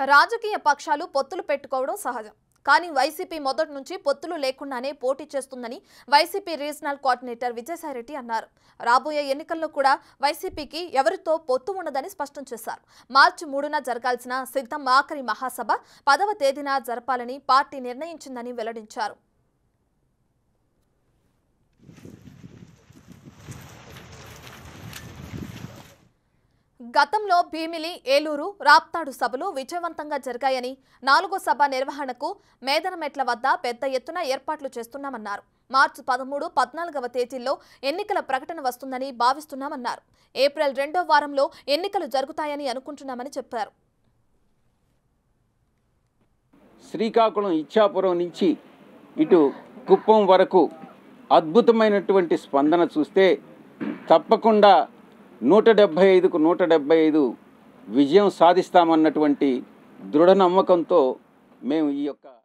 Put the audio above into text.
రాజకీయ పక్షాలు పొత్తులు పెట్టుకోవడం సహజం కానీ వైసీపీ మొదటి నుంచి పొత్తులు లేకుండానే పోటీ చేస్తుందని వైసీపీ రీజనల్ కోఆర్డినేటర్ విజయసాయిరెడ్డి అన్నారు రాబోయే ఎన్నికల్లో కూడా వైసీపీకి ఎవరితో పొత్తు ఉండదని స్పష్టం చేశారు మార్చి మూడున జరగాల్సిన సిద్ధం ఆఖరి మహాసభ పదవ తేదీన జరపాలని పార్టీ నిర్ణయించిందని వెల్లడించారు గతంలో భీమిలి ఏలూరు రాప్తాడు సభలు విజయవంతంగా జరిగాయని నాలుగో సభ నిర్వహణకు మేదనమెట్ల వద్ద పెద్ద ఎత్తున ఏర్పాట్లు చేస్తున్నామన్నారు మార్చి పదమూడు పద్నాలుగవ తేదీల్లో ఎన్నికల ప్రకటన వస్తుందని భావిస్తున్నామన్నారు ఏప్రిల్ రెండో వారంలో ఎన్నికలు జరుగుతాయని అనుకుంటున్నామని చెప్పారు శ్రీకాకుళం ఇచ్చాపురం నుంచి ఇటు కుప్పం వరకు అద్భుతమైనటువంటి స్పందన చూస్తే తప్పకుండా నూట డెబ్భై ఐదుకు నూట డెబ్భై ఐదు విజయం సాధిస్తామన్నటువంటి దృఢ నమ్మకంతో మేము ఈ యొక్క